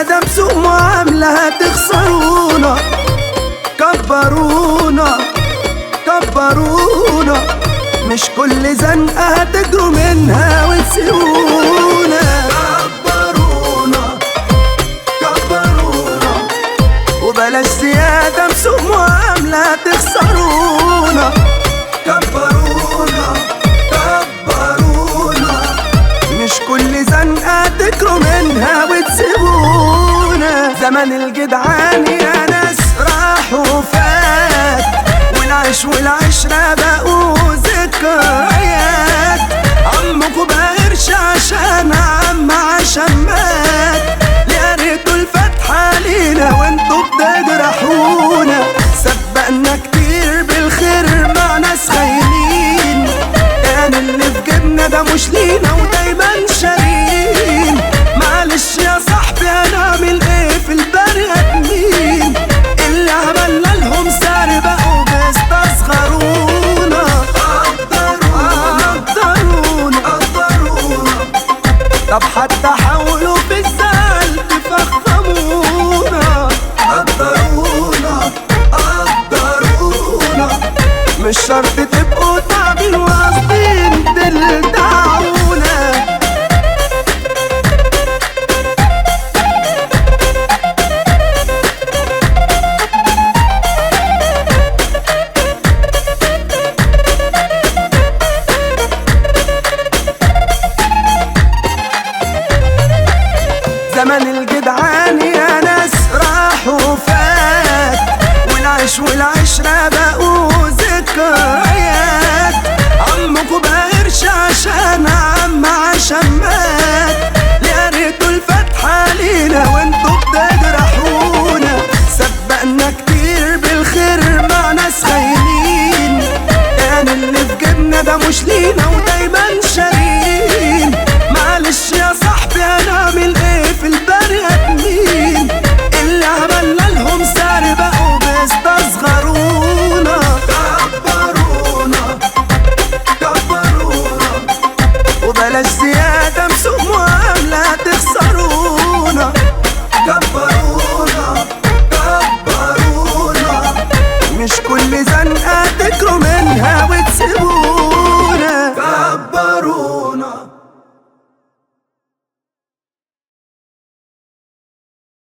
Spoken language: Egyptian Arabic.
زيادة بسوء معاملة هتخسرونا كبرونا كبرونا مش كل زنقة هتجروا منها وتسيبونا كبرونا كبرونا وبلاش زيادة بسوء معاملة هتخسرونا كبرونا كبرونا مش كل زنقة تجروا منها وتسيبونا زمن الجدعان يا ناس راح وفات والعيش والعشرة بقوا ذكريات عمكوا بقى قرش عشان عم عشان مات يا ريتوا الفتحة لينا وانتوا بتجرحونا سبقنا كتير بالخير مع ناس خاينين كان اللي في جيبنا ده مش لينا ودايما شارين معلش يا صاحبي هنعمل ايه في البني ادمين اللي عملنا لهم سعر بقوا بيستصغرونا قدرونا قدرونا قدرونا طب حتى حاولوا في الزعل تفخمونا قدرونا قدرونا مش شرط تبقوا تعبين وقاصدين تلدعونا زمن الجدعان يا ناس راح وفات والعيش والعشرة بقوا ذكريات عمكوا بقى قرش عشان عم عشان مات يا ريتوا الفتحة لينا وانتوا بتجرحونا سبقنا كتير بالخير مع ناس خاينين كان اللي في جيبنا ده مش لينا ودايما شارين معلش يا صاحبي هنعمل ايه في البني ادمين اللي عملنا لهم سعر بقوا بيستصغرونا كبرونا كبرونا وبلاش زيادة بسوء معاملة تخسرونا كبرونا كبرونا مش كل زنقة تجروا منها